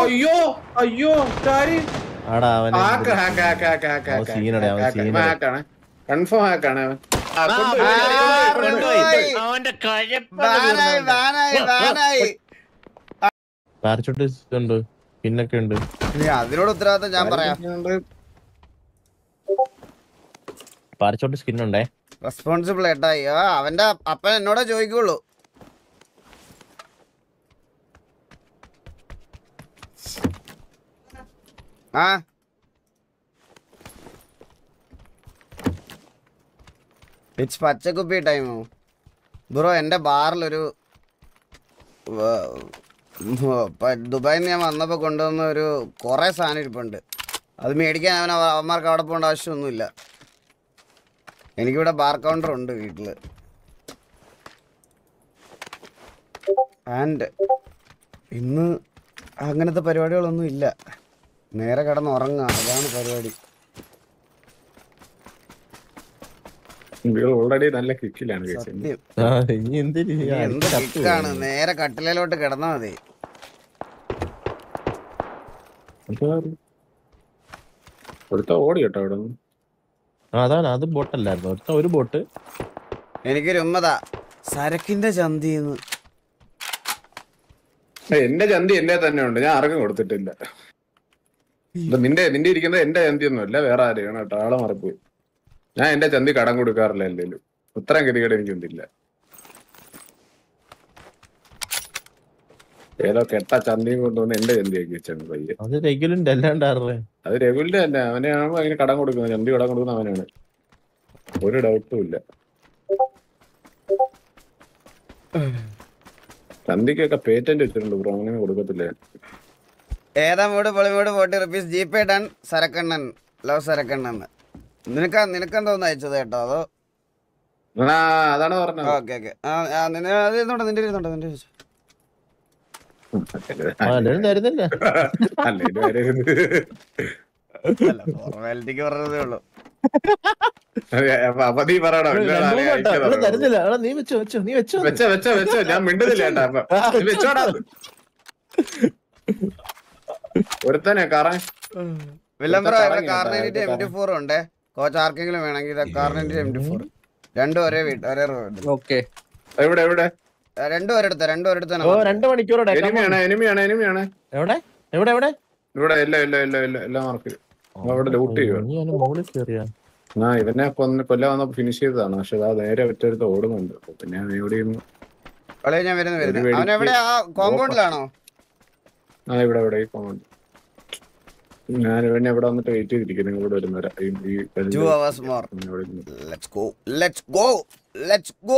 അയ്യോ അയ്യോ ചാരി ആടാ അവനെ hack hack hack hack hack അവൻ സീനടെ, അവൻ ഹാക്ക് സീനടെ. ഹാക്കാണ് കൺഫേം ഹാക്കാണ് അവൻ ആ, ആ, കൊണ്ടുപോയി, ആ, കൊണ്ടുപോയി, കൊണ്ടുപോയി. കൊണ്ടുപോയി. അവന്റെ കഴപ്പ് വാനായി വാനായി വാനായി പാരച്ചൂട്ട് ഉണ്ട് പിന്നൊക്കെ ഉണ്ട് ഇനി അതിനോട് ഉത്തരവാദിത്തം ഞാൻ പറയാം പാരച്ചോട്ട് സ്കിൻ ഉണ്ടേ റെസ്പോൺസിബിൾ ഏട്ടായി ആ അവന്റെ അപ്പൻ എന്നോടേ ചോദിക്കുള്ളൂ ആ ഇറ്റ്സ് പച്ചക്കുപ്പി ടൈമോ ബ്രോ എൻ്റെ ബാറിലൊരു വ- വ- പ- ദുബായിൽ നിന്ന് ഞാൻ വന്നപ്പോൾ കൊണ്ടുവന്ന ഒരു കുറേ സാധനം ഇരിപ്പുണ്ട് അത് മേടിക്കാൻ അവൻ അവന്മാർക്ക് അവിടെ പോകേണ്ട ആവശ്യമൊന്നുമില്ല എനിക്കിവിടെ ബാർ കൗണ്ടർ ഉണ്ട് വീട്ടില് ആൻഡ് ഇന്ന് അങ്ങനത്തെ പരിപാടികളൊന്നും ഇല്ല നേരെ കിടന്ന് ഉറങ്ങുക അതാണ് പരിപാടി ഓൾറെഡി നല്ല കിക്കിലാണ് കേസ് സത്യം ആ, ഇനി എന്തിന് ഇനി എന്ത് കിക്കാണ് നേരെ കട്ടിലോട്ട് കിടന്നാ മതി ഒരുത്ത ഓടി കേട്ടോ അവിടെ നിന്ന് ആ, അതാണ് അത് ബോട്ടല്ലായിരുന്നു ഒരുത്ത ഒരു ബോട്ട് എനിക്കൊരു ഉമ്മതാ സരക്കിന്റെ ചന്തിന്ന് ഏയ്, എന്റെ ചന്തി എന്റെ തന്നെ ഉണ്ട് ഞാൻ ആർക്കും കൊടുത്തിട്ടില്ല ഇത് നിന്റെ നിന്റെ ഇരിക്കുന്നത് എന്റെ ചന്തി ഒന്നുമല്ല വേറെ ആരെയാണ് കേട്ടോ ആളെ മറപ്പോയി ഞാൻ എന്റെ ചന്തി കടം കൊടുക്കാറില്ല എന്തേലും ഉത്തരം ഗതികേട് എനിക്കൊന്നില്ല ഏതോ കെട്ട ചന്തിയും കൊണ്ടുവന്ന് എന്റെ ചന്തിയാക്കി വെച്ചാണ് പയ്യെ അത് റെഗുലറിന്റെ അല്ലാണ്ട് ആരുടെ അത് രഘുലിന്റെ തന്നെ അവനെയാണ് അതിന് കടം കൊടുക്കുന്നത് ചന്തി കടം കൊടുക്കുന്ന അവനാണ് ഒരു ഡൗട്ടും ഇല്ല ചന്തിക്കൊക്കെ പേറ്റന്റ് വെച്ചിട്ടുണ്ട് ബ്രോ അങ്ങനെ കൊടുക്കത്തില്ല ഏതാ മൂട് പൊളിമൂട് forty rupees G pay done സരക്കണ്ണൻ ലവ് സരക്കണ്ണൻ നിനക്കാ നിനക്കെന്താ ഒന്ന് അയച്ചത് കേട്ടോ അതോ ആ അതാണ് പറഞ്ഞത് ഓക്കെ ഓക്കെ അത് ഇരുന്നോട്ടെ നിന്റെ ഇരുന്നോട്ടെ നിന്റെ ഇരുന്നോ. ആ, എല്ലാരും തരുന്നില്ല അല്ല ഇത് വരരുത്. അല്ല ഫോർമാലിറ്റിക്ക് പറഞ്ഞതേ ഉള്ളൂ അതെ, അപ്പൊ അപ്പൊ നീ പറയണോ ഇല്ലടാ, രണ്ടു നീ മൂന്ന് വട്ടം. അയച്ചതാ. ഇവിടെ തരുന്നില്ല എടാ, നീ വെച്ചോ വെച്ചോ നീ വെച്ചോ വെച്ചോ വെച്ചോ വെച്ചോ ഞാൻ മിണ്ടുന്നില്ല കേട്ടാ അപ്പൊ നീ വെച്ചോടാ ഒരുത്തനെ കറ വില്ലംബ്രോ ഇവിടെ കറങ്ങി കാർണേറ്റിന്റെ എം കേട്ടോ, ടി ഫോർ ഉണ്ട് കോച്ച് ആർക്കെങ്കിലും വേണമെങ്കിൽ കാർണേറ്റിന്റെ എം ടി ഫോർ രണ്ടും ഒരേ വീട്ട് ഒരേ road. ഓക്കെ എവിടെ എവിടെ ആ, രണ്ടും ഒരിടത്ത് രണ്ടും ഒരിടത്ത് ഓ രണ്ട് മണിക്കൂറോടെ എനിമിയാണ് എനിമിയാണ് എനിമിയാണ് എവിടെ എവിടെ എവിടെ ഇവിടെ എല്ലാം എല്ലാം എല്ലാം എല്ലാം എല്ലാം മാർക്ക് അവിടെ ലൂട്ട് ചെയ്യുക നീ അതിന് മുകളിൽ കയറിയാ ആ ഇവനെ കൊന്ന് കൊല്ലാൻ വന്നപ്പോ ഫിനിഷ് ചെയ്തതാണ് പക്ഷെ അത് നേരെ ഒറ്റടുത്ത് ഓടുന്നുണ്ട് അപ്പൊ പിന്നെ ഞാൻ എവിടെയും വളരെ ഞാൻ വരുന്നു ഒരു വരുന്നു വെടിക്ക് അവൻ എവിടെ ആ കോമ്പൗണ്ടിലാണോ ആ ഇവിടെ ഇവിടെ ഈ കോമണ്ട് ഞാൻ ഇവനെ ഇവിടെ വന്നിട്ട് വെയിറ്റ് ചെയ്തിരിക്കുന്നു നിങ്ങൾ ഇവിടെ വരുന്നവരാ ഈ ഈ ടു അവേഴ്സ് മോർ ഇവിടെ ഇരുന്ന്. Let's go let's go let's go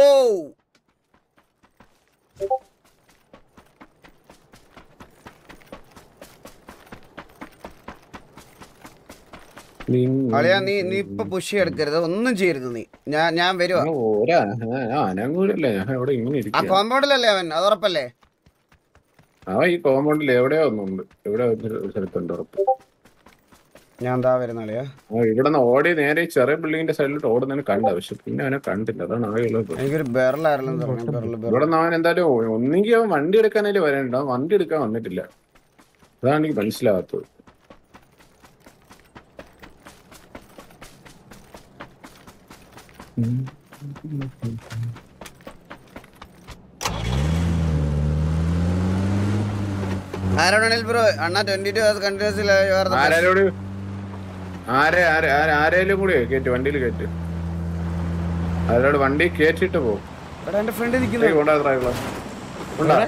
അളിയാ നീ നീ ഇപ്പൊ പുഷ് എടുക്കരുത് ഒന്നും ചെയ്യരുത് നീ ഞാൻ ഞാൻ വരുവാ ആ, ഓരാ അനങ്ങൂലല്ലേ ഞാൻ ഇവിടെ ഇങ്ങനെ ആ ഇരിക്കുക കോമ്പൗണ്ടിലല്ലേ അവൻ അത് ഉറപ്പല്ലേ അവൻ ഈ കോമ്പൗണ്ടിൽ എവിടെയോ ഒന്നുണ്ട് എവിടെ ഒരു സ്ഥലത്തുണ്ട് ഉറപ്പ് ഞാൻ എന്താ വരുന്ന അളിയാ ആ ഇവിടെ നിന്ന് ഓടി നേരെ ഈ ചെറിയ ബിൽഡിങ്ങിന്റെ സൈഡിലോട്ട് ഓടുന്നതിന് കണ്ട പക്ഷെ പിന്നെ അവനെ കണ്ടില്ല അതാണ് ആകെയുള്ളത് എനിക്കൊരു ബെറലായിരുന്നു പറഞ്ഞു ബെറൽ ബെറൽ ഇവിടെ നിന്ന് അവൻ എന്തായാലും ഒന്നെങ്കിൽ അവൻ വണ്ടി എടുക്കാനല്ലേ വരേണ്ട അവൻ വണ്ടി എടുക്കാൻ വന്നിട്ടില്ല അതാണ് എനിക്ക് മനസ്സിലാവാത്തത് ആരോണിൽ ബ്രോ അണ്ണാ ട്വന്റി ടു ഹവേഴ്സ് കണ്ടിന്യൂസ്ലി ആരോട് ആരെ ആരെ ആരെ ആരേലും കൂടി കയറ്റ് വണ്ടിയിൽ കയറ്റ് ആരോട് വണ്ടി കയറ്റിട്ട് പോകും എടാ എന്റെ ഫ്രണ്ട് നിൽക്കുന്നു കൊണ്ടാ ഡ്രൈവർ കൊണ്ടാ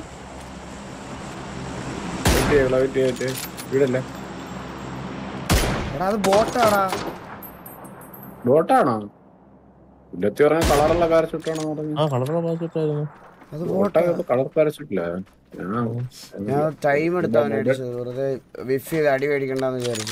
വെയിറ്റ് ചെയ്യല വെയിറ്റ് ചെയ്തിട്ട് വീടല്ലേ എടാ അത് ബോട്ടാടാ ബോട്ടാണോ ഇല്ലത്തി പറഞ്ഞ കളറുള്ള പാരഷൂട്ടാണോ പറഞ്ഞു ആ കളറുള്ള പാസ്സായിരുന്നു അത് ബോട്ടാ ബോട്ടൊക്കെ കളർ പാരഷൂട്ടില്ല ഞാൻ ടൈം എടുത്ത് അവനെ അടിച്ചത് വെറുതെ വിഫ് ചെയ്ത് അടി മേടിക്കണ്ടെന്ന് വിചാരിച്ചു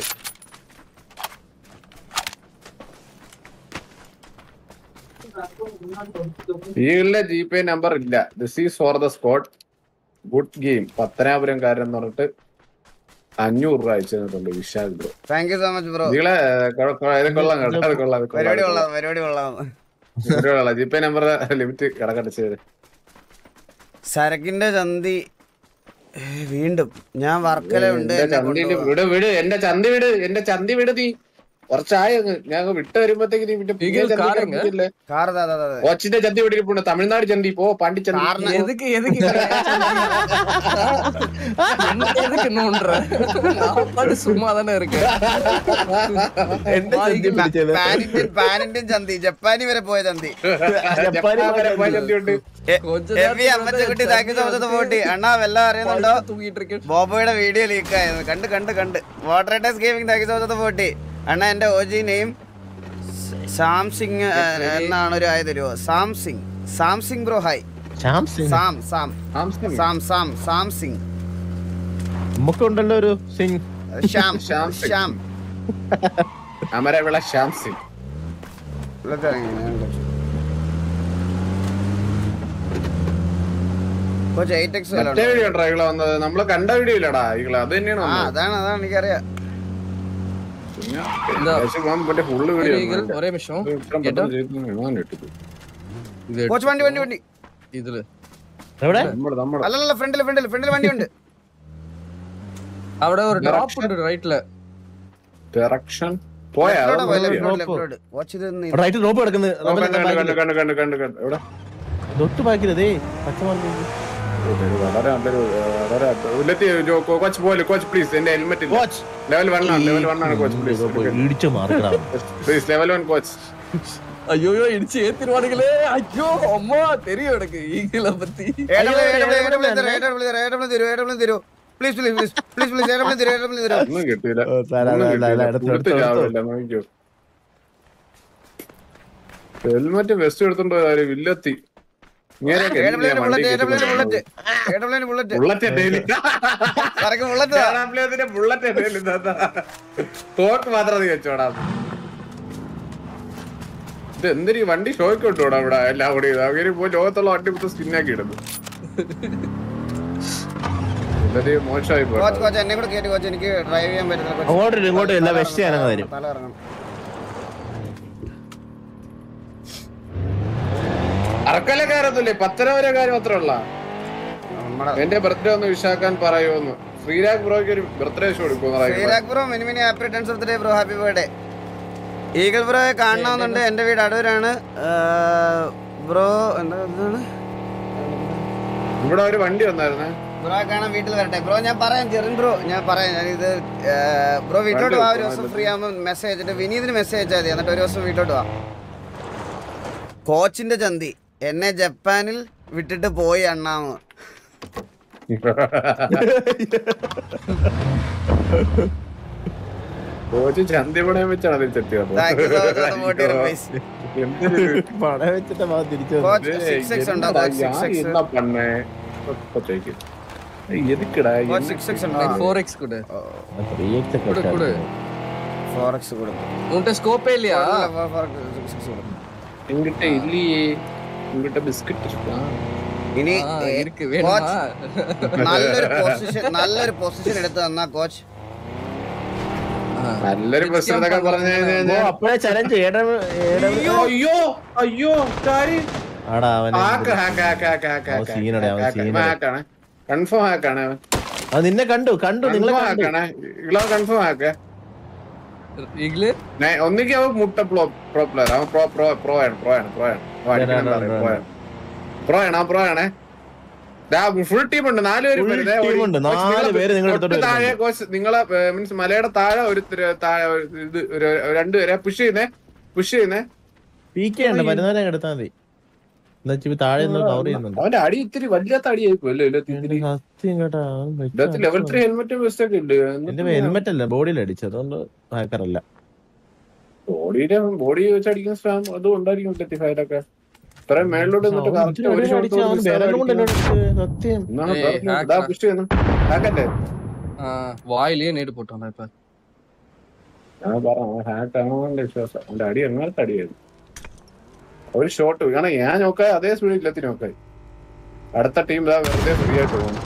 ഈകളുടെ ജി പേ നമ്പർ ഇല്ല this is for the spot good game പത്തനാപുരംകാരൻ എന്ന് പറഞ്ഞിട്ട് അഞ്ഞൂറ് രൂപ അയച്ചു തന്നിട്ടുണ്ട് Vishal bro thank you so much bro നിങ്ങളെ കൊ- കൊ- ഇത് കൊള്ളാം കേട്ടോ അത് കൊള്ളാം അത് പരിപാടി കൊള്ളാം കൊള്ളാം പരിപാടി കൊള്ളാം ജി പേ നമ്പർ ലിമിറ്റ് കിടക്കട്ടെ ചെയ്ത് സരക്കിന്റെ ചന്തി ഏ, വീണ്ടും ഞാൻ വർക്കല ഉണ്ട് എന്റെ ചന്തിയില് വിട് വിട് എന്റെ ചന്തി വിട് എന്റെ ചന്തി വിട് നീ കുറച്ചായ ഞാൻ അങ്ങ് വിട്ട് വരുമ്പത്തേക്ക് നീ പിന്നെ പുതിയ ഈഗിൾ ചന്തി കാറുங்க? കയറിപ്പിക്കില്ലേ? കാർ ദാ, ദാ, ദാ, ദാ. കൊച്ചിന്റെ ചന്തി വിടിപ്പോണ്ട് തമിഴ്നാട് ചന്തി പോ പാണ്ടി ചന്തി കാറിന് எதுக்கு எதுக்கு என்ன எதுக்கு நோண்டுற நான் பாட்டு சும்மா தானே இருக்கேன் എന്റെ ചന്തി പിടിച്ചത് പാൻ ഇന്ത്യൻ പാൻ ഇന്ത്യൻ ചന്തി ജപ്പാനി വരെ പോയ ചന്തി ജപ്പാൻ വരെ പോയ ചന്തി ഉണ്ട് கொஞ்ச എവി അമ്മച്ചക്കുട്ടി താങ്കി തോമസത്ത് പോട്ടി അണ്ണാ വല്ല അറിയുന്നുണ്ടോ நேரத்துக்கு தூங்கிட்டு இருக்கேன் ബോബോയുടെ വീഡിയോ ലീക്ക് ആയത് കണ്ട് കണ്ട് കണ്ട് വാട്ടർ ടേസ് ഗെയിമിംഗ് താങ്കി തോമസത്ത് പോട്ടി അണ്ണാ എന്റെ ഓജി നെയിം സാംസിങ് എന്നാണ് ഒരു ആയത് തരുമോ Samsung Samsung bro hi Shyam Singh Sam Sam Samsung. Sam Sam Samsung നമുക്കുണ്ടല്ലോ ഒരു സിംഗ് ശ്യാം ശ്യാം സിംഗ്. ശ്യാം അമരവിള ശ്യാം സിംഗ് ഇതൊക്കെ എങ്ങനെയുണ്ട്? കോച്ച് എയ്റ്റ് എക്സ് മറ്റേ വീഡിയോ ഉണ്ടോ ഈകളെ വന്നത് നമ്മള് കണ്ട വീഡിയോ ഇല്ലടാ ഈകളെ അത് തന്നെയാണ് ആ വന്നത്. അതാണ് അതാണ് എനിക്കറിയാം പിന്നെ ഇതാ. പക്ഷെ ഞാൻ മറ്റേ ഫുള്ള് വീഡിയോ ഈഗിൾ ഒരേ നിമിഷം ഇത്രയും പെട്ടെന്ന് ചെയ്തു ഞാൻ ഇട്ടത് ഇത് കോച്ച് വണ്ടി വണ്ടി വണ്ടി ഇതില് എവിടെ നമ്മുടെ നമ്മുടെ അല്ലല്ല ഫ്രണ്ടില് ഫ്രണ്ടില് ഫ്രണ്ടില് വണ്ടി ഉണ്ട് അവിടെ ഒരു ഡ്രോപ്പ് ഉണ്ട് റൈറ്റ്ல ഡയറക്ഷൻ പോയാ Left ലോട്ട് പോയി, അതൊന്നും left loot, drop. left loot. Coach ഇത് നീ- റൈറ്റ് ഡ്രോപ്പ് കിടക്കുന്നത് ഓ, കണ്ട് കണ്ട് കണ്ട് കണ്ട് കണ്ട് കണ്ട് കണ്ട് എവിടെ തൊട്ട് ബാക്കിലതേ പച്ചമാർക്ക് ഒരു വളരെ നല്ലൊരു വളരെ ഉല്ലത്തി കോച്ച് പോലെ കോച്ച് പ്ലീസ് എന്റെ ഹെൽമെറ്റ് ഇല്ല കോച്ച് ലെവൽ വൺ ആണ് ലെവൽ വൺ ആണ് കോച്ച് പ്ലീസ് ഇടിച്ചു മാറിക്കണം പ്ലീസ് ലെവൽ വൺ കോച്ച് ஐயோ இடிச்சு ஏத்திருவானுங்களே ஐயோ அம்மா தெரியும் எனக்கு ஈகிள பத்தி AW, AW, AW തരൂ, AW തരൂ, AW തരൂ, AW തരൂ. Please, please, please, please, please, AW തരൂ, AW തരൂ. ഒന്നും കിട്ടിയില്ല ഓ, സാരം, ഒന്നും അല്ല, അല്ല, കിട്ടിയില്ല. എടുത്തോ, കൊടുത്ത് എടുത്തോ, ചാവില്ല, നോക്കിക്കോ ഹെൽമെറ്റ് വെസ്റ്റ് എടുത്തോണ്ട് കാര്യം വില്ലത്തി ഇങ്ങനെയൊക്കെ AW ന് bullet, AW ന് bullet. AW ന് bullet. ബുള്ളറ്റ് ഡെയിലി കറക്ക് bullet താ. ബുള്ളറ്റ് ഡെയിലി തോക്ക് മാത്രം നീ വെച്ചോടാ ഇത് എന്തിനീ വണ്ടി ഷോയ്ക്ക് വിട്ടോടാ ഇവിടെ എല്ലാം കൂടി അങ്ങനെ പോയി ലോകത്തുള്ള വണ്ടി മൊത്തം സ്കിന്നാക്കി ഇടുന്നു ഇതൊരു മോശമായി കോച്ച്, പോയി കോച്ച്, എന്നെ കൂടെ കേറ്റി, കോച്ച്, എനിക്ക് drive ചെയ്യാൻ പറ്റുന്നില്ല, കോച്ച്. അങ്ങോട്ടും ഇങ്ങോട്ടും എല്ലാം തല വെസ്റ്റ് ഞാനങ്ങ് തരും തല കറങ്ങണം. അറക്കല കയറത്തില്ലേ പത്തര വരെ കാര്യം മാത്രമല്ല നമ്മടെ എന്റെ ബർത്ത്ഡേ ഒന്ന് വിശാക്കാൻ പറയുമെന്ന് ശ്രീരാഗ് ബ്രോയ്ക്ക് ഒരു ബർത്ത്ഡേ ഷോ എടുക്കുമെന്ന് Sreerag bro many many happy returns of the day bro happy birthday eagle ബ്രോയെ കാണണമെന്നുണ്ട് എൻ്റെ വീട് അടൂരാണ് ബ്രോ എന്താ എന്താണ് ഇവിടെ ഒരു വണ്ടി വന്നായിരുന്നേ ബ്രോ കാണാൻ വീട്ടിൽ വരട്ടെ ബ്രോ ഞാൻ പറയാം ചെറിൻ ബ്രോ ഞാൻ പറയാം ഞാനിത് ബ്രോ വീട്ടിലോട്ട് വാ ഒരു ദിവസം ഫ്രീ ആകുമ്പോൾ മെസ്സേജ് അയച്ചിട്ട് വിനീതിന് മെസ്സേജ് അയച്ചാൽ മതി എന്നിട്ട് ഒരു ദിവസം വീട്ടിലോട്ട് വാ കോച്ചിന്റെ ചന്തി എന്നെ ജപ്പാനിൽ വിട്ടിട്ട് പോയി അണ്ണാമ് കോച്ച് ചന്തിപണയം വെച്ചാണ് അതിൽ തെറ്റിയത് Thank you so much for the motive, guys. എന്തൊരു പടം വെച്ചിട്ട് വാ തിരിച്ചു കോച്ച് സിക്സ് എക്സ് ഉണ്ടോ കോച്ച് സിക്സ് ഞാൻ എക്സ് എന്നാ പണ്ണേ ഇപ്പത്തേക്ക് എതുക്കടാ കോച്ച് സിക്സ് എക്സ് ഉണ്ടോ ஃபோர் எக்ஸ் கொடு ത്രീ എക്സ് கொடு கொடு ഫോർ എക്സ് കൊടുക്കും உன்கிட்ட ஸ்கோப்பே இல்லையா സിക്സ് എക്സ് കൊടുക്കും ഇങ്ങിട്ട ഇല്ലയേ ഇങ്ങിട്ട ബിസ്ക്കറ്റ് ഇനി ஆ, ഏ, இருக்கு வேணுமா നല്ലൊരു പൊസിഷൻ നല്ലൊരു പൊസിഷൻ എടുത്ത് തന്നാ കോച്ച് നല്ലൊരു ബസ് എന്നൊക്കെ പറഞ്ഞു കഴിഞ്ഞാൽ അപ്പഴേ ചലഞ്ച് അയ്യോ അയ്യോ കാര്യം ആടാ അവനെ hack hack hack hack hack അവൻ സീനോടെ, അവൻ ഹാക്ക് സീനോടെ. ഹാക്കാണ് കൺഫേം ഹാക്കാണ് അവൻ അത് നിന്നെ കണ്ടു കണ്ടു നിങ്ങളെ കൺഫേം കണ്ടു ഹാക്കാണ് ഇളവ കൺഫേം ഹാക്ക് ஈகிளு ഒന്നിക്ക് അവൻ മുട്ട പ്രോ പ്രോ പ്ലെയർ അവൻ പ്രോ പ്രോ പ്രോ ആണ് പ്രോ ആണ് പ്രോ ആണ് അവൻ അടിക്കണം എന്ന് പറയും, പ്രോ ആണ് പ്രോ ആണ് അവൻ പ്രോ ആണ് ഫുൾ ടീം ഉണ്ട് നാല് പേര് Full വരുന്നേ. team ഒരു- ഉണ്ട്. കോച്ച് നാല് നിങ്ങളെ പേര് നിങ്ങളുടെ അടുത്തോട്ട് തൊട്ട് താഴെ വരുന്നുണ്ട്. കോച്ച് നിങ്ങളെ മീൻസ് മലയുടെ താഴെ ഒരു ത്ര- താഴെ ഒരു ഇത് ഒരു രണ്ടുപേരെ പുഷ് ചെയ്യുന്നേ പുഷ് ചെയ്യുന്നേ പി കെ ഉണ്ട് പരുന്നാലെ എടുത്താൽ മതി എന്താ വെച്ചാ താഴെ നിന്ന് കവർ ചെയ്യുന്നുണ്ട് അവന്റെ അടി ഇത്തിരി വല്ലാത്ത അടിയായി പോയല്ലോ ഇല്ലത്തി സത്യം കേട്ടാ അവൻ വെച്ച ഇതിനകത്ത് ലെവൽ ത്രീ ഹെൽമെറ്റ് വെസ്റ്റ് ഒക്കെ ഉണ്ട് എന്റെ ഹെൽമെറ്റ് അല്ല ബോഡിയിൽ അടിച്ചു അതുകൊണ്ട് ഹാക്കറല്ല ബോഡിയുടെ ബോഡി വെച്ച് അടിക്കുന്ന സ്റ്റാം അതും ഉണ്ടായിരിക്കും ഇല്ലത്തി ഫയലൊക്കെ ഇത്രയും മേളിലോട്ട് നിന്നിട്ട് correct ഒരു shot അടിച്ചു അവൻ കൊടുത്ത് വിരൽ കൊണ്ട് അടിക്കുന്നു. എന്നെ അടിച്ച്. സത്യം എന്നാണ് ഏയ്, പറഞ്ഞത്. hack ഇതാ ആ. push ചെയ്യുന്നു. hack അല്ലേ? வாயிலேயே நேடு போட்டான் இப்ப ഞാൻ പറഞ്ഞു അവൻ hack ആണോ എന്ന് വിശ്വാസം അവന്റെ അടി എങ്ങനത്തെ അടിയായിരുന്നു ഒരു ഷോട്ട് കാരണം ഞാൻ നോക്കാ അതേ സ്പീഡിൽ ഇല്ലത്തി നോക്കായി അടുത്ത ടീം ഇതാ വെറുതെ ഫ്രീ ആയിട്ട് പോകുന്നു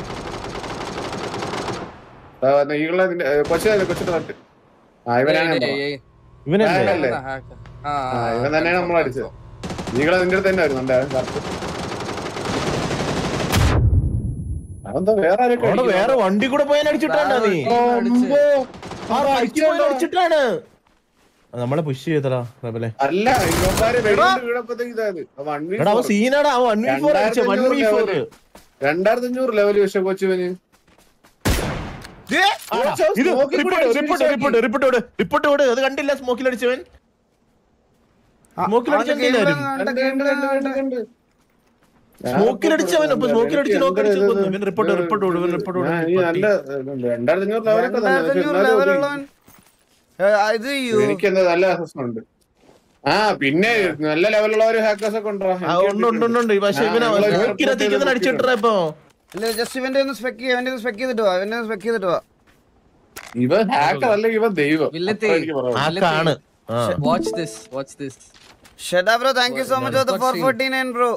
ഈകളെ കൊച്ചു കൊച്ചിട്ട് നട്ട് ആ ഇവനാണ് ഞാൻ പറഞ്ഞത്. ഇവനല്ലേ ഞാനല്ലേ? ആ, ഇവൻ തന്നെയാണ് നമ്മൾ അടിച്ചത്. ഈകളെ നിന്റെ അടുത്ത് തന്നെ വരുന്നുണ്ട് അവൻ കറക്റ്റ് അതെന്താ വേറെ ആരൊക്കെ അവിടെ അടിക്കുന്നു? വേറെ വണ്ടി കൂടെ പോയാൻ അടിച്ചിട്ടാണ്ടാ നീ അമ്പോ. ആ ബൈക്ക് പോയാൻ അടിച്ചിട്ടാണ് നമ്മളെ പുഷ് ചെയ്തടാ റബലെ അല്ല ഇവന്മാര് വെടികൊണ്ട് വീണപ്പോഴത്തേക്ക് ഇതായത് വൺ വീ എടാ അവൻ സീനാടാ അവൻ വൺ വി ഫോർ അടിച്ച വൺ വി ഫോർ രണ്ടായിരത്തി അഞ്ഞൂറ് ലെവല് പക്ഷെ കൊച്ചുവന് ദേ, ഇത് റിപ്പോർട്ട് റിപ്പോർട്ട് റിപ്പോർട്ട് റിപ്പോർട്ട് വിട് റിപ്പോർട്ട് വിട് അത് കണ്ടില്ല സ്മോക്കിൽ അടിച്ചവൻ ആ, സ്മോക്കിൽ അവന്റെ അടിച്ച game എല്ലാരും. കണ്ട, game കണ്ട. സ്മോക്കിൽ അടിച്ചവൻ അപ്പൊ സ്മോക്കിൽ അടിച്ച് നോക്ക് അടിച്ച് കൊന്നു ഇവൻ റിപ്പോർട്ട് റിപ്പോർട്ട് വിട് ഇവൻ റിപ്പോർട്ട് ഞാൻ ഈ നല്ല രണ്ടായിരത്തി അഞ്ഞൂറ് ലെവലൊക്കെ തന്നെ രണ്ടായിരത്തി പക്ഷെ അഞ്ഞൂറ് എന്നാലും ലെവലുള്ളവൻ ഏ, ഇത് യു- എനിക്ക് എന്താ നല്ല അസസ്മെന്റ് ആ പിന്നെ നല്ല ലെവലുള്ളവര് ഹാക്കേഴ്സ് ഒക്കെ ഉണ്ടോ ആ ഉണ്ട് ഉണ്ട് ഉണ്ട് ഉണ്ട് പക്ഷെ ഇവനെ ആ, നിങ്ങള് സ്മോക്കിലെത്തിക്കുന്ന അടിച്ചിട്ടാ ഇപ്പൊ ഇല്ല ജസ്റ്റ് ഇവന്റെ ഒന്ന് സ്പെക്ക് ഇവന്റെ സ്പെക്ക് ചെയ്തിട്ട് പോവാ ഇവന്റെ സ്പെക്ക് ചെയ്തിട്ട് പോവാ ഇവൻ ഹാക്കർ അല്ലെങ്കിൽ ഇവൻ ദൈവം വില്ലത്തി. അത്രേ എനിക്ക് പറയാനുള്ളൂ. ആക്കാണ് ആ Watch this. Watch this. ഷെഡാ bro thank you so much for the four forty nine bro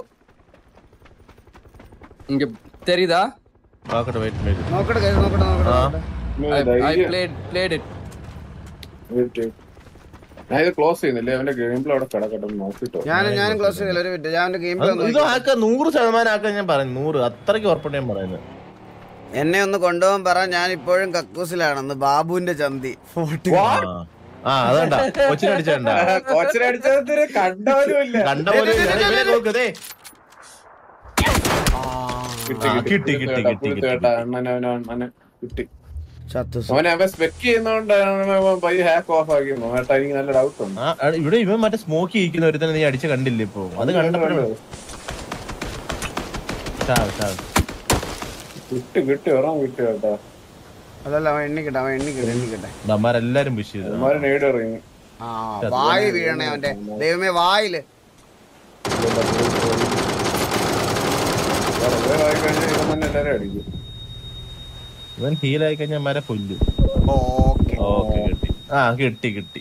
இங்க தெரியுதா നോക്കട്ടെ വെയിറ്റ് വെയിറ്റ് നോക്കട്ടെ guys, നോക്കട്ടെ നോക്കട്ടെ ആ. നോക്കട്ടെ. ഇവന് I, I ധൈര്യം. played played it. Wait, wait. ഞാൻ ഇത് ക്ലോസ് ചെയ്യുന്നില്ലേ അവന്റെ ഗെയിം അവിടെ കിടക്കട്ടെ എന്ന് നോക്കിട്ടോ ഞാൻ ഞാനും ക്ലോസ് ചെയ്തില്ല ഒരു മിനിറ്റ് ഞാൻ അവന്റെ ഗെയിം അത് ഇത് ആക്ക നൂറ് ശതമാനം ആക്കാൻ ഞാൻ പറഞ്ഞു നൂറ് അത്രയ്ക്ക് ഉറപ്പിട്ട് ഞാൻ പറയുന്നത് എന്നെ ഒന്ന് കൊണ്ടുപോകാൻ പറ ഞാൻ ഇപ്പോഴും കക്കൂസിലാണെന്ന് ബാബുവിന്റെ ചന്തി ഫോർട്ടി ആ. ആ അതണ്ട കൊച്ചിനടിച്ചണ്ട കോച്ചിനെ അടിച്ചത് കണ്ടവരും ഇല്ല കണ്ട പോലെ ഇവനെ നോക്ക് ദേ. കിട്ടി, ആ, കിട്ടി, കിട്ടി, കിട്ടി, കേട്ടാ, കിട്ടി, പുള്ളി കിട്ടി. കേട്ടാ, അണ്ണനെ അവനെ അണ്ണനെ കിട്ടി ചത്തു അവനെ അവൻ സ്പെക്ക് ചെയ്യുന്നോണ്ടാണ് അവൻ പയ്യെ ഹാക്ക് ഓഫ് ആക്കിയെന്നോ ഏട്ടാ എനിക്ക് നല്ല ഡൗട്ട് ഉണ്ട് ആ, ആ, ഇവിടെ ഇവൻ മറ്റേ സ്മോക്ക് ചെയ്യിക്കുന്ന ഒരുത്തനെ നീ അടിച്ച് കണ്ടില്ല ഇപ്പൊ അത് കണ്ടപ്പോഴും ചാവ്, ചാവ്. കിട്ടി കിട്ടി ഒരാൻ കിട്ടി കേട്ടാ അതല്ല അവൻ എണ്ണിക്കട്ടെ അവൻ എണ്ണിക്കട്ടെ എണ്ണിക്കട്ടെ ഡമ്മാരെല്ലാരും വിഷ് ചെയ്തു അവന്മാര് നേടി ഇറങ്ങി ആ വായി വീഴണേ അവന്റെ ദൈവമേ വായില് വേറെ ആയിക്കഴിഞ്ഞാൽ ഇവൻ തന്നെ എല്ലാരും അടിക്കും ഇവൻ ഹീലായി കഴിഞ്ഞാൽ മര കൊല്ലും ഓക്കെ ഓക്കെ കിട്ടി ആ കിട്ടി കിട്ടി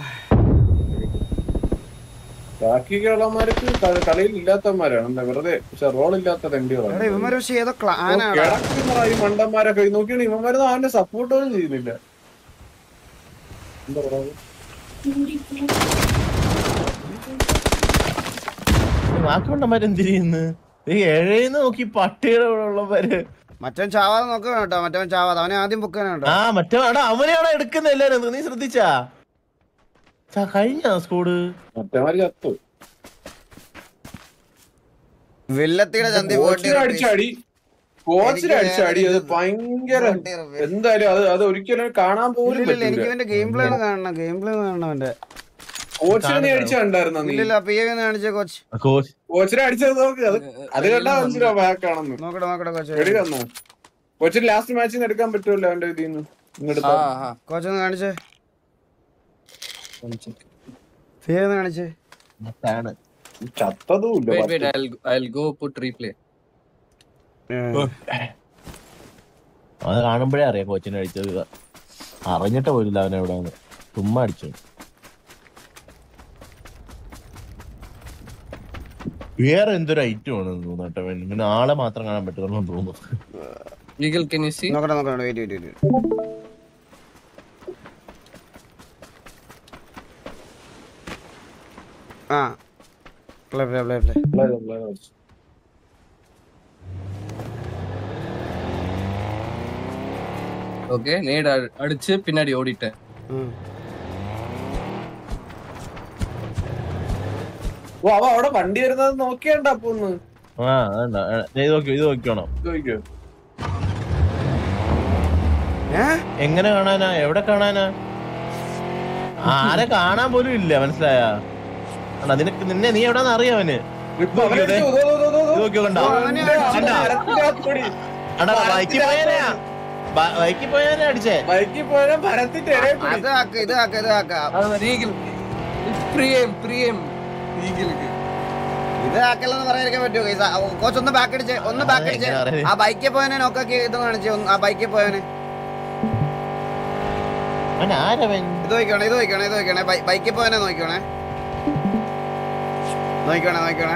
ബാക്കിയുള്ളമാർക്ക് കളിയിൽ ഇല്ലാത്തവന്മാരാണ് എന്താ വെറുതെ പക്ഷെ റോൾ ഇല്ലാത്ത എടാ തെണ്ടികളാണ് ഇവന്മാര് പക്ഷെ ഏതോ ക്ലാനാണ് കിടക്കുന്ന ഈ മണ്ടന്മാരൊക്കെ നോക്കിയാണ് ഇവന്മാരൊന്നും അവന്റെ സപ്പോർട്ട് പോലും ചെയ്യുന്നില്ല എന്താ പറയാ ബാക്കിയുണ്ടമാരെന്തിരിയുന്നു ഈ ഏഴേന്ന് നോക്കി പട്ടിയുടെ കൂടെ ഉള്ളവര് മറ്റവൻ ചാവാതെ നോക്കണം കേട്ടോ മറ്റവൻ ചാവാതെ അവനെ ആദ്യം പൊക്കാനാ കേട്ടോ ആ മറ്റേ എടാ അവനെയാണോ എടുക്കുന്ന എല്ലാരും നീ ശ്രദ്ധിച്ചാ ചാ, കഴിഞ്ഞ സ്കൂള് മറ്റേമാര് ചത്തു വില്ലത്തിയുടെ ചന്തി കോച്ചിനെ അടിച്ച അടി കോച്ചിനെ അടിച്ച അടി അത് ഭയങ്കര എന്തായാലും അത് അത് ഒരിക്കലും കാണാൻ പോലും ഇല്ലില്ല പറ്റില്ല എനിക്ക് ഇവന്റെ ഗെയിം പ്ലേ കാണണം ഗെയിം പ്ലേ കാണണം അവന്റെ കോച്ചിനെ നീ അടിച്ച കണ്ടായിരുന്നോ നീ ഇല്ലില്ല പി എ കാണിച്ച കോച്ച് കോച്ച് കോച്ചിനെ അടിച്ചത് നോക്ക് അത് അത് കണ്ടാ മനസ്സിലാവും ബാക്കാണെന്ന് നോക്കട്ടെ നോക്കട്ടെ കോച്ച് എടി വന്നോ കോച്ചിന് ലാസ്റ്റ് മാച്ചിൽ നിന്ന് എടുക്കാൻ പറ്റുമല്ലോ അവന്റെ ഇതിൽ നിന്ന് ഇങ്ങെടുത്ത Ah, ah. കോച്ച് ഒന്ന് കാണിച്ചേ One check. പി എ കാണിച്ചേ മറ്റാണ് ചത്തതും ഇല്ല Wait, wait. I'll I'll go put replay. അത് കാണുമ്പോഴേ അറിയാം കോച്ചിനെ അടിച്ചത് അറിഞ്ഞിട്ട് പോലില്ല അവനെ എവിടെ ചുമ്മാ അടിച്ചു വേറെ എന്തൊരു ഐറ്റം ആണ് തോന്നുന്നു കേട്ടോ ഇവന്. ഇവന് ആളെ മാത്രം കാണാൻ പറ്റുന്നു തോന്നുന്നു Eagle, can you see? നോക്കട്ടെ നോക്കട്ടെ വെയിറ്റ് വെയിറ്റ് വെയിറ്റ് ആ play play play play Okay. நேடு அ- அடிச்சு பின்னாடி ஓடிட்டேன் ഓ അവ അവിടെ വണ്ടി വരുന്നത് നോക്കിയണ്ട അപ്പൊ ഒന്ന് ആ അതെന്താ ഇത് നോക്കി ഇത് നോക്കിയോണം ചോദിക്കോ ഏ എങ്ങനെ കാണാനാ എവിടെ കാണാനാ ആരെ കാണാൻ പോലും ഇല്ല മനസ്സിലായ നിനക്ക് നിന്നെ നീ എവിടെന്ന് അറിയാവന് ഇപ്പൊ അവനെ അടിച്ചു. ദോ, ദോ, ദോ, ദോ, ദോ. ഇത് നോക്കിയോ കണ്ടോ അവനെ അടിച്ചു. കണ്ടാ? മരത്തിനകത്തൂടി. അടാ ബൈക്കിൽ പോയാനെയാ ബൈക്കിൽ പോയാനെ അടിച്ചേ ബൈക്കിൽ പോയാൽ മരത്തിന്റെ ഇടയിൽ കൂടി. അത് ആക്ക ഇത് ആക്ക ഇത് ആക്ക அது ஈகிள் பிரியம் பிரியம் ஈகிளுக்கு ഇത് ആക്കല്ലെന്ന് പറയാതിരിക്കാൻ പറ്റുമോ ഗൈസ് കോച്ച് ഒന്ന് ബാക്ക് അടിച്ച് ഒന്ന് ബാക്ക് അടിച്ച് എങ്ങനെ അറിയാം? ആ ബൈക്കിൽ പോയവനെ നോക്കാക്കി ഇത് കാണിച്ച് ഒന്ന് ആ ബൈക്കിൽ പോയവനെ അവൻ ആരവൻ ഇത് നോക്കണേ ഇത് നോക്കണേ ഇത് നോക്കണേ ബൈക്കിൽ പോയവനെ നോക്കണേ നോക്കണേ നോക്കണേ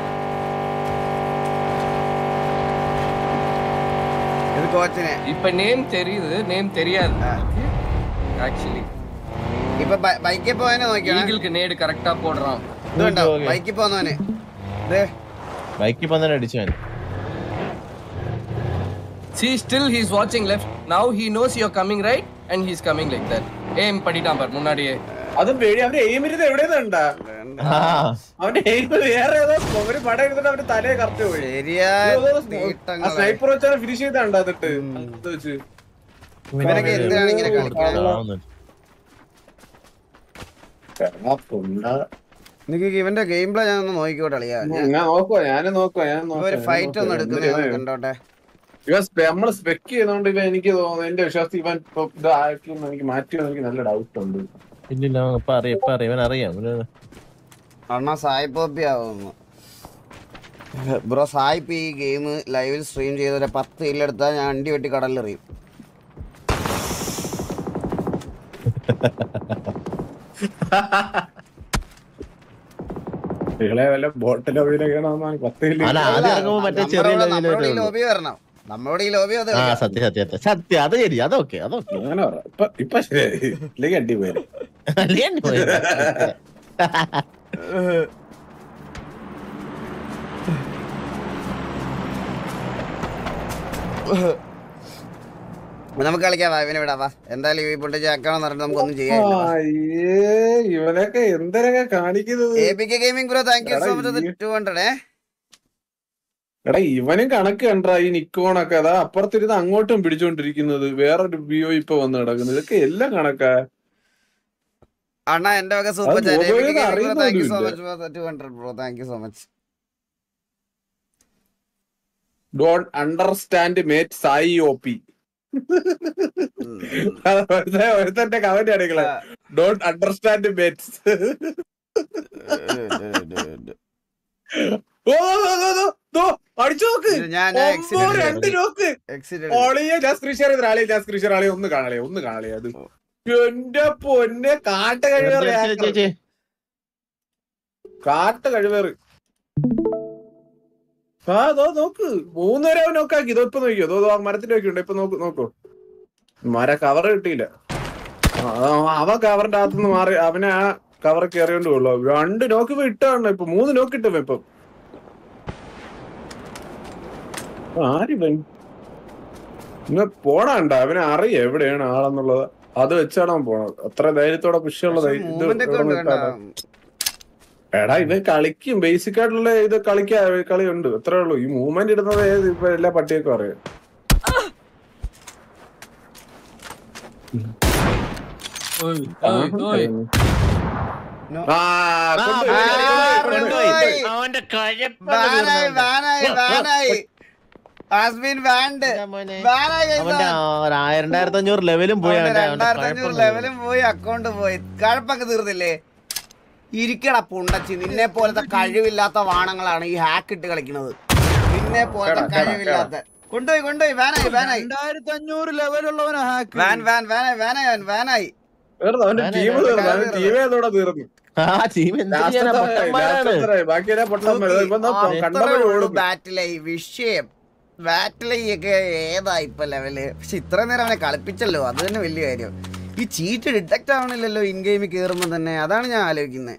ഇത് കോച്ചിനെ இப்ப நேம் தெரியுது நேம் தெரியாது ஆக்சுவலி ഇപ്പൊ ബൈക്കിൽ പോയവനെ നോക്കണേ ஈகிளுக்கு நேடு கரெக்டா போடுறான் ഇത് കണ്ടോ ഓക്കേ. ബൈക്കിൽ പോന്നവനെ ദേ ബൈക്കിൽ പോന്നെ അടിച്ചവൻ See, still he's watching left. Now he knows you're coming right, and he's coming like that. Aim பண்ணிட்டான் பார் முன்னாடியே അതും പേടി അവന്റെ എയിം ഇരുന്ന് എവിടെയുണ്ടാ ആ അവന്റെ എയിം വേറെ ഏതോ ഒരു പടം എടുത്തിട്ട് അവന്റെ തലയെ കറക്റ്റ് പോയി ശരിയായ ആ തീട്ടങ്ങളെ. സ്നൈപ്പർ വെച്ചാൽ ഫിനിഷ് ചെയ്താണ്ടാ എന്നിട്ട് അത് വെച്ച് ഇവനൊക്കെ എന്തിനാണ് ഇങ്ങനെ കളിക്കുന്നത് കിടന്നാ പുണ്ട. നിനക്ക് ഇവന്റെ ഗെയിം പ്ലേ ഞാൻ ഒന്ന് നോക്കിക്കോട്ടെ അളിയാ ഞാൻ ഞാൻ നോക്കുവാ ഞാനും നോക്കുവാ ഞാൻ ഇവ ഒരു ഫൈറ്റ് ഒന്നും എടുക്കുന്നത് കണ്ടോട്ടെ ഇവൻ നമ്മള് സ്പെക്ക് ചെയ്യുന്നോണ്ട് ഇവൻ എനിക്ക് തോന്നുന്നു എന്റെ വിശ്വാസത്തിൽ ഇവൻ ഇപ്പൊ ഇത് ആക്കിയെന്ന് എനിക്ക് മാറ്റിയെന്ന് എനിക്ക് നല്ല ഡൗട്ട് ഉണ്ട് ഇല്ലില്ല ഇപ്പൊ അറിയാം ഇപ്പൊ അറിയാം ഇവൻ അറിയാം ഇവന് അണ്ണാ സായിപ്പോപ്പി ആവുന്നു ബ്രോ സായിപ്പ് ഈ ഗെയിം ലൈവിൽ സ്ട്രീം ചെയ്ത ഒരു പത്ത് ഇല്ലെടുത്താൽ ഞാൻ അണ്ടി വെട്ടി കടലിലെറിയും ഇളെ വല്ല ബോട്ടിൽ അഭിനയിക്കണമെന്നാണ് പത്തില്ല അല്ല ആദ്യം ഇറങ്ങുമ്പോ മറ്റേ ചെറിയ നമ്മളോട് ഈ ലെവലിലേ ലോബി വരണം നമ്മളോട് ഈ ലോബി അത് ആ സത്യം സത്യം സത്യം സത്യം അത് ശരി അതൊക്കെ അതൊക്കെ അങ്ങനെ പറ ഇപ്പൊ ഇപ്പൊ ശരിയായി ഇല്ലെങ്കിൽ അടി പോയി അല്ലേ പോയത്? നമുക്ക് കളിക്കാം വാ, ഇവനെ വിടാ വാ എന്തായാലും ഈ പൊട്ടിച്ച് ആക്കാണെന്ന് പറഞ്ഞിട്ട് നമുക്കൊന്നും ചെയ്യാനില്ല അയ്യേ ഇവനൊക്കെ എന്തിനൊക്കെ കാണിക്കുന്നത് A P K gaming bro thank you എടാ, സോ മച്ച് ഈ- ടു ഹൺഡ്രഡ് ഏ എടാ ഇവനും കണക്ക് കണ്ടാ ഈ നിക്കോണൊക്കെ അതാ അപ്പുറത്തിരുന്ന് അങ്ങോട്ടും പിടിച്ചോണ്ടിരിക്കുന്നത് വേറൊരു വിയോ ഇപ്പൊ വന്ന് കിടക്കുന്നത് ഇതൊക്കെ എല്ലാം കണക്കാ അണ്ണാ എന്റെ വക സൂപ്പർ അത് ചാറ്റ് ലോബി ഒന്നും താങ്ക് യു സോ അറിയുന്നതുമില്ല. Much two hundred bro thank you so much don't understand mate Sai O P ഒരുത്തന്റെ കമന്റ് അടിക്കളെ ഡോണ്ട് അണ്ടർസ്റ്റാൻഡ് മേറ്റ്സ് ഓ ദോ, ദോ, ദോ, ദോ, അടിച്ചു നോക്ക് ഞാൻ ഞാൻ ഒമ്പോ എക്സിറ്റ് രണ്ട് നോക്ക് എക്സിറ്റ് ഓളിയെ ഞാൻ സ്ക്രീൻ ഷെയർ ചെയ്ത ആളെ ഞാൻ സ്ക്രീൻ ഷെയർ ആളെ ഒന്ന് കാണാളെ ഒന്ന് കാണാളെ അത് എന്റെ പൊന്നെ കാട്ട കഴിവേറി ചേച്ചി, ചേച്ചി. കാട്ട കഴിവേറ് ആ ദോ നോക്ക് മൂന്നുപേരെ അവൻ നോക്കാക്കി ഇതോ ഇപ്പൊ നോക്കിയോ ദോ ദോ ആ മരത്തിന്റെ നോക്കിയുണ്ട് ഇപ്പൊ നോക്ക് നോക്കൂ മര കവർ കിട്ടിയില്ല ആ, ആ, അവൻ കവറിന്റെ അകത്തുനിന്ന് മാറി അവനെ ആ കവർ കയറിയോണ്ട് കൊള്ളു രണ്ട് നോക്ക് ഇപ്പൊ ഇട്ടാണ് ഇപ്പൊ മൂന്ന് നോക്ക് ഇട്ടവൻ ഇപ്പൊ ആരിവൻ ഇങ്ങ പോണണ്ട അവനെ അറിയാം എവിടെയാണ് ആളെന്നുള്ളത് അത് വെച്ചാണ് അവൻ പോണത് അത്ര ധൈര്യത്തോടെ പുഷ്യുള്ള ധൈര്യം- ഇത് മൂവ്മെന്റ് ഒക്കെ ഉണ്ട് ഇവിടെ കണ്ടോ ഇട്ടാണ്. എടാ ഇവൻ കളിക്കും ബേസിക് ആയിട്ടുള്ള ഇത് കളിക്കാ കളിയുണ്ട് അത്രേ ഉള്ളൂ ഈ മൂവ്മെന്റ് ഇടുന്നത് ഏത് ഇപ്പൊ എല്ലാ പട്ടിയൊക്കെ അറിയാം ഓയ് ഓയ് ഓയ് ആ, കൊണ്ടുപോയി, ആ, കൊണ്ടുപോയി, കൊണ്ടുപോയി. കൊണ്ടുപോയി. അവന്റെ കഴപ്പ് വാനായി വാനായി വാനായി ഹാസ്ബീൻ വാൻഡ് വാനായി guys. അവന്റെ ഒരു ആയിരം രണ്ടായിരത്തി അഞ്ഞൂറ് ലെവലും പോയി അവന്റെ അവന്റെ അവന്റെ രണ്ടായിരത്തി അഞ്ഞൂറ് കഴപ്പൊന്നും ലെവലും പോയി അക്കൗണ്ട് പോയി കഴപ്പൊക്കെ തീർന്നില്ലേ ഇരിക്കട പുണ്ടച്ചി നിന്നെ പോലത്തെ കഴിവില്ലാത്ത വാണങ്ങളാണ് ഈ ഹാക്ക് ഇട്ട് കളിക്കുന്നത് നിന്നെ പോലത്തെ കേടാ, കേടാ, കഴിവില്ലാത്ത കൊണ്ടുപോയി കൊണ്ടുപോയി വാനായി വാനായി രണ്ടായിരത്തി അഞ്ഞൂറ് ലെവലുള്ളവനാ ഹാക്ക് വാൻ വാൻ വാനായി വാനായി അവൻ വാനായി തീർന്നു, അവന്റെ ഞാൻ ടീം എന്നോട് തീർന്നു അവന്റെ കാര്യം ടീമേ അതോടെ തീർന്നു ആ ടീം എന്ത് ചെയ്യാനാ പൊട്ടന്മാരാണ് ബാക്കിയെല്ലാം പൊട്ടന്മാര് ഇപ്പൊ എന്താ കണ്ടപ്പോഴും ഓടുന്നു ബാറ്റിലായി വിഷയം ബാറ്റിലായി ഒക്കെ ഏതാ ഇപ്പൊ ലെവല് പക്ഷെ ഇത്ര നേരം അവനെ കളിപ്പിച്ചല്ലോ അത് തന്നെ വലിയ കാര്യം ഈ ചീറ്റ് ഡിറ്റക്ട് ആവണില്ലല്ലോ ഇൻ ഗെയിമിൽ കേറുമ്പോ തന്നെ അതാണ് ഞാൻ ആലോചിക്കുന്നത്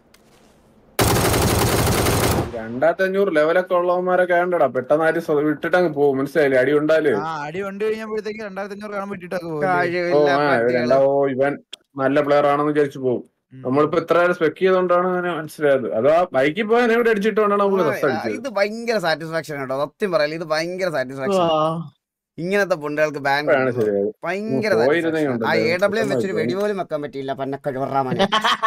രണ്ടായിരത്തി അഞ്ഞൂറ് ലെവലൊക്കെ ഉള്ളവന്മാരൊക്കെ വേണ്ടടാ പെട്ടെന്ന് ആരും സ്വ- വിട്ടിട്ട് അങ്ങ് പോകും മനസ്സിലായില്ലേ അടി ഉണ്ടാല് ആ അടി കണ്ടു കഴിഞ്ഞപ്പോഴത്തേക്ക് രണ്ടായിരത്തി അഞ്ഞൂറ് കാണാൻ പറ്റിട്ടൊക്കെ ഓ കഴിവില്ല ആ പട്ടികള്. രണ്ടാ ഓ ഇവൻ നല്ല പ്ലെയർ ആണെന്ന് വിചാരിച്ചു പോകും നമ്മളിപ്പോ ഇത്ര നേരം സ്പെക്ക് ചെയ്തോണ്ടാണ് അങ്ങനെ മനസ്സിലായത് അതാ ബൈക്കിൽ പോയാൽ എവിടെ അടിച്ചിട്ടുകൊണ്ടാണ് നമ്മള് ബസ് ആ, അടിച്ചത് ഇത് ഭയങ്കര സാറ്റിസ്ഫാക്ഷൻ കേട്ടോ സത്യം പറയല ഇത് ഭയങ്കര സാറ്റിസ്ഫാക്ഷൻ ഇങ്ങനത്തെ പുണ്ടുകൾക്ക് ബാൻ ഇപ്പോഴാണ് ശരിയായത് ഭയങ്കര ഉം, പോയിരുന്നേ satisfaction. ആ ഉണ്ടല്ലോ. എ ഡബ്ല്യു വെച്ചൊരു പെട്ടെന്ന് വെടി പോലും വെക്കാൻ പറ്റിയില്ല പന്നക്കഴുവറാമനെ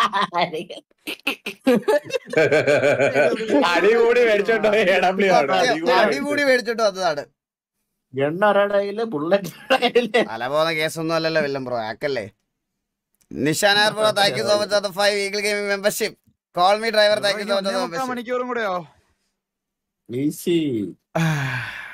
അടി കൂടി മേടിച്ചോണ്ടോ എ ഡബ്ല്യു ആണ് അടി കൂടി അടികൂടി മേടിച്ചിട്ട് വന്നതാണ് എണ്ണൊരാടെ കയ്യില് ബുള്ളറ്റ് കയ്യില് തല പോകുന്ന കേസൊന്നും അല്ലല്ലോ വില്ലം ബ്രോ ആക്കല്ലേ നിഷാനാർ bro thank you so much for five eagle gaming membership call me driver thank you so ഒന്നേ മച്ച് മുക്കാൽ മണിക്കൂറും കൂടെയോ ഈസി മെമ്പർഷിപ്പ്